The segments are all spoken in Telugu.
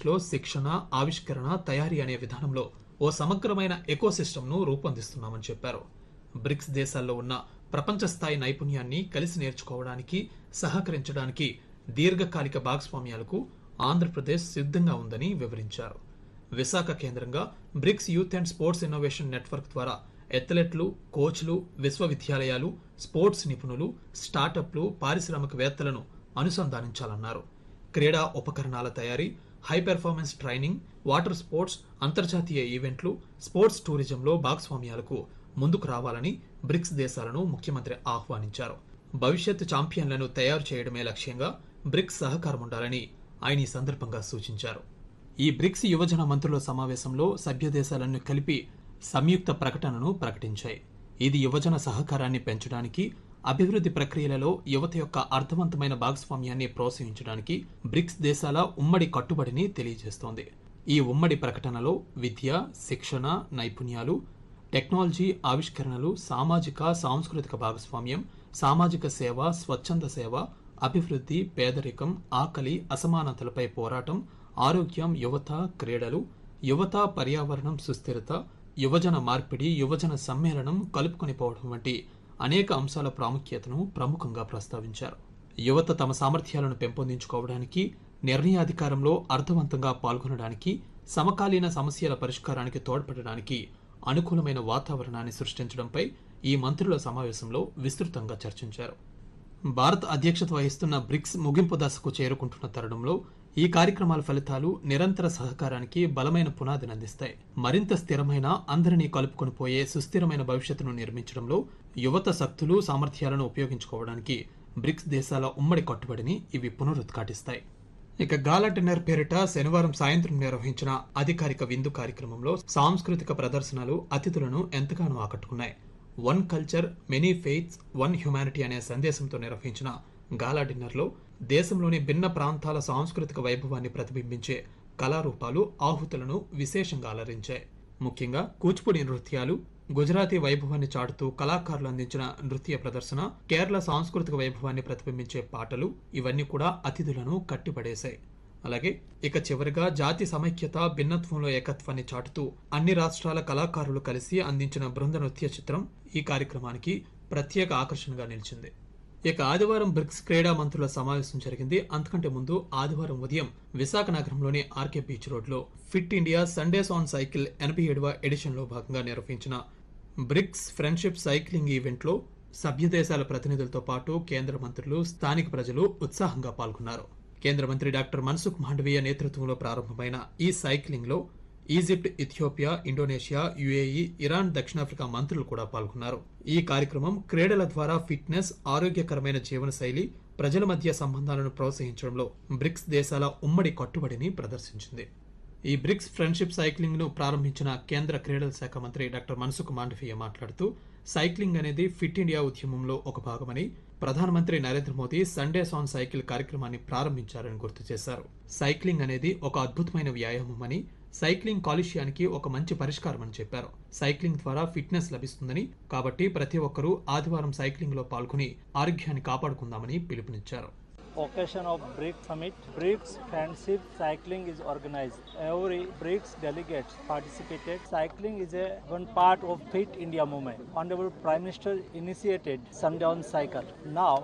ఆంధ్రప్రదేశ్లో శిక్షణ ఆవిష్కరణ తయారీ అనే విధానంలో ఓ సమగ్రమైన ఎకోసిస్టమ్ను రూపొందిస్తున్నామని చెప్పారు బ్రిక్స్ దేశాల్లో ఉన్న ప్రపంచ స్థాయి నైపుణ్యాన్ని కలిసి నేర్చుకోవడానికి సహకరించడానికి దీర్ఘకాలిక భాగస్వామ్యాలకు ఆంధ్రప్రదేశ్ సిద్ధంగా ఉందని వివరించారు విశాఖ కేంద్రంగా BRICS youth and sports innovation network ద్వారా ఎథ్లెట్లు కోచ్లు విశ్వవిద్యాలయాలు స్పోర్ట్స్ నిపుణులు స్టార్టప్లు పారిశ్రామికవేత్తలను అనుసంధానించాలన్నారు క్రీడా ఉపకరణాల తయారీ high performance training water sports అంతర్జాతీయ ఈవెంట్లు స్పోర్ట్స్ టూరిజంలో భాగస్వామ్యాలకు ముందుకు రావాలని బ్రిక్స్ దేశాలను ముఖ్యమంత్రి ఆహ్వానించారు భవిష్యత్ ఛాంపియన్లను తయారు చేయడమే లక్ష్యంగా బ్రిక్స్ సహకారం ఉండాలని ఆయన ఈ సందర్భంగా సూచించారు ఈ బ్రిక్స్ యువజన మంత్రుల సమావేశంలో సభ్య దేశాలను కలిపి సంయుక్త ప్రకటనను ప్రకటించాయి ఇది యువజన సహకారాన్ని పెంచడానికి అభివృద్ధి ప్రక్రియలలో యువత యొక్క అర్థవంతమైన భాగస్వామ్యాన్ని ప్రోత్సహించడానికి బ్రిక్స్ దేశాల ఉమ్మడి కట్టుబడిని తెలియజేస్తోంది ఈ ఉమ్మడి ప్రకటనలో విద్య శిక్షణ నైపుణ్యాలు టెక్నాలజీ ఆవిష్కరణలు సామాజిక సాంస్కృతిక భాగస్వామ్యం సామాజిక సేవ స్వచ్ఛంద సేవ అభివృద్ధి పేదరికం ఆకలి అసమానతలపై పోరాటం ఆరోగ్యం యువత క్రీడలు యువత పర్యావరణం సుస్థిరత యువజన మార్పిడి యువజన సమ్మేళనం కలుపుకొని పోవడం వంటి అనేక అంశాల ప్రాముఖ్యతను ప్రముఖంగా ప్రస్తావించారు యువత తమ సామర్థ్యాలను పెంపొందించుకోవడానికి నిర్ణయాధికారంలో అర్థవంతంగా పాల్గొనడానికి సమకాలీన సమస్యల పరిష్కారానికి తోడ్పడడానికి అనుకూలమైన వాతావరణాన్ని సృష్టించడంపై ఈ మంత్రుల సమావేశంలో విస్తృతంగా చర్చించారు భారత్ అధ్యక్షత వహిస్తున్న బ్రిక్స్ ముగింపు దశకు చేరుకుంటున్న తరుణంలో ఈ కార్యక్రమాల ఫలితాలు నిరంతర సహకారానికి బలమైన పునాదిని అందిస్తాయి మరింత స్థిరమైన అందరినీ కలుపుకొని పోయే సుస్థిరమైన భవిష్యత్తును నిర్మించడంలో యువత శక్తులు సామర్థ్యాలను ఉపయోగించుకోవడానికి బ్రిక్స్ దేశాల ఉమ్మడి కట్టుబడిని ఇవి పునరుద్ఘాటిస్తాయి ఇక గాలా డిన్నర్ పేరిట శనివారం సాయంత్రం నిర్వహించిన అధికారిక విందు కార్యక్రమంలో సాంస్కృతిక ప్రదర్శనలు అతిథులను ఎంతగానో ఆకట్టుకున్నాయి one culture many faiths one humanity అనే సందేశంతో నిర్వహించిన గాలా డిన్నర్లో దేశంలోని భిన్న ప్రాంతాల సాంస్కృతిక వైభవాన్ని ప్రతిబింబించే కళారూపాలు ఆహుతులను విశేషంగా అలరించాయి ముఖ్యంగా కూచిపూడి నృత్యాలు గుజరాతీ వైభవాన్ని చాటుతూ కళాకారులు అందించిన నృత్య ప్రదర్శన కేరళ సాంస్కృతిక వైభవాన్ని ప్రతిబింబించే పాటలు ఇవన్నీ కూడా అతిథులను కట్టిపడేశాయి అలాగే ఇక చివరిగా జాతి సమైక్యత భిన్నత్వంలో ఏకత్వాన్ని చాటుతూ అన్ని రాష్ట్రాల కళాకారులు కలిసి అందించిన బృంద నృత్య చిత్రం ఈ కార్యక్రమానికి ప్రత్యేక ఆకర్షణగా నిలిచింది ఇక ఆదివారం బ్రిక్స్ క్రీడా మంత్రుల సమావేశం జరిగింది అంతకంటే ముందు ఆదివారం ఉదయం విశాఖ నగరంలోని ఆర్కే బీచ్ రోడ్లో fit India Sundays on cycle ఎనభై ఏడవ ఎడిషన్లో భాగంగా నిర్వహించిన బ్రిక్స్ ఫ్రెండ్షిప్ సైక్లింగ్ ఈవెంట్లో సభ్య దేశాల ప్రతినిధులతో పాటు కేంద్ర మంత్రులు స్థానిక ప్రజలు ఉత్సాహంగా పాల్గొన్నారు కేంద్ర మంత్రి డాక్టర్ మన్సుఖ్ మాండవీయ నేతృత్వంలో ప్రారంభమైన ఈ సైక్లింగ్ లో Egypt Ethiopia Indonesia UAE Iran దక్షిణాఫ్రికా మంత్రులు కూడా పాల్గొన్నారు ఈ కార్యక్రమం క్రీడల ద్వారా ఫిట్నెస్ ఆరోగ్యకరమైన జీవనశైలి ప్రజల మధ్య సంబంధాలను ప్రోత్సహించడంలో బ్రిక్స్ దేశాల ఉమ్మడి కట్టుబడిని ప్రదర్శించింది ఈ బ్రిక్స్ ఫ్రెండ్షిప్ సైక్లింగ్ ను ప్రారంభించిన కేంద్ర క్రీడల శాఖ మంత్రి డాక్టర్ మన్సుఖ్ మాండవీయ మాట్లాడుతూ సైక్లింగ్ అనేది ఫిట్ ఇండియా ఉద్యమంలో ఒక భాగమని ప్రధానమంత్రి Narendra Modi Sundays on cycle కార్యక్రమాన్ని ప్రారంభించారని గుర్తు చేశారు సైక్లింగ్ అనేది ఒక అద్భుతమైన వ్యాయామం అని సైక్లింగ్ కాలుష్యానికి ఒక మంచి పరిష్కారం అని చెప్పారు సైక్లింగ్ ద్వారా ఫిట్నెస్ లభిస్తుందని కాబట్టి ప్రతి ఒక్కరూ ఆదివారం సైక్లింగ్ లో పాల్గొని ఆరోగ్యాన్ని కాపాడుకుందామని పిలుపునిచ్చారు occasion of BRICS summit, BRICS friendship cycling is organized. Every BRICS delegates participated. Cycling is a one part of Fit India movement. Honorable Prime Minister initiated Sundown Cycle. Now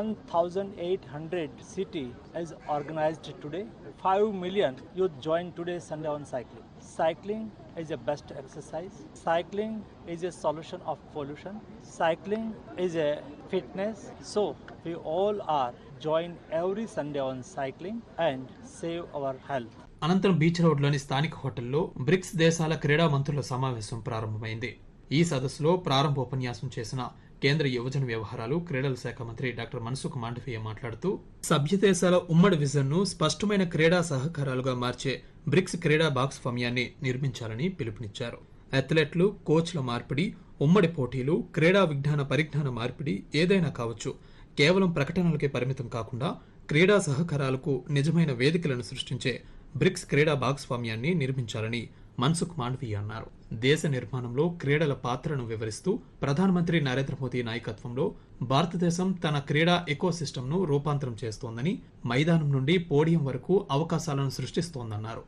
1,800 city is organized today. 5 million youth join today Sundown Cycling. Cycling is a best exercise. Cycling is a solution of pollution. Cycling is a fitness. So we all are join every Sunday on cycling and save our health. అనంతరం బీచ్ రోడ్లోని స్థానిక హోటల్లో బ్రిక్స్ దేశాల క్రీడా మంత్రుల సమావేశం ప్రారంభమైంది ఈ సదస్సులో ప్రారంభ ఉపన్యాసం చేసిన కేంద్ర యువజన వ్యవహారాలు క్రీడల శాఖ మంత్రి డాక్టర్ మన్సుఖ్ మాండవీయ మాట్లాడుతూ సభ్య దేశాల ఉమ్మడి విజన్ ను స్పష్టమైన క్రీడా సహకారాలుగా మార్చే బ్రిక్స్ క్రీడా భాగస్వామ్యాన్ని నిర్మించాలని పిలుపునిచ్చారు అథ్లెట్లు కోచ్ల మార్పిడి ఉమ్మడి పోటీలు క్రీడా విజ్ఞాన పరిజ్ఞాన మార్పిడి ఏదైనా కావచ్చు కేవలం ప్రకటనలకే పరిమితం కాకుండా క్రీడా సహకారాలకు నిజమైన వేదికలను సృష్టించే బ్రిక్స్ క్రీడా భాగస్వామ్యాన్ని నిర్మించాలని మన్సుఖ్ మాండవీయ అన్నారు దేశ నిర్మాణంలో క్రీడల పాత్రను వివరిస్తూ ప్రధానమంత్రి నరేంద్ర మోదీ నాయకత్వంలో భారతదేశం తన క్రీడా ఎకోసిస్టమ్ను రూపాంతరం చేస్తోందని మైదానం నుండి పోడియం వరకు అవకాశాలను సృష్టిస్తోందన్నారు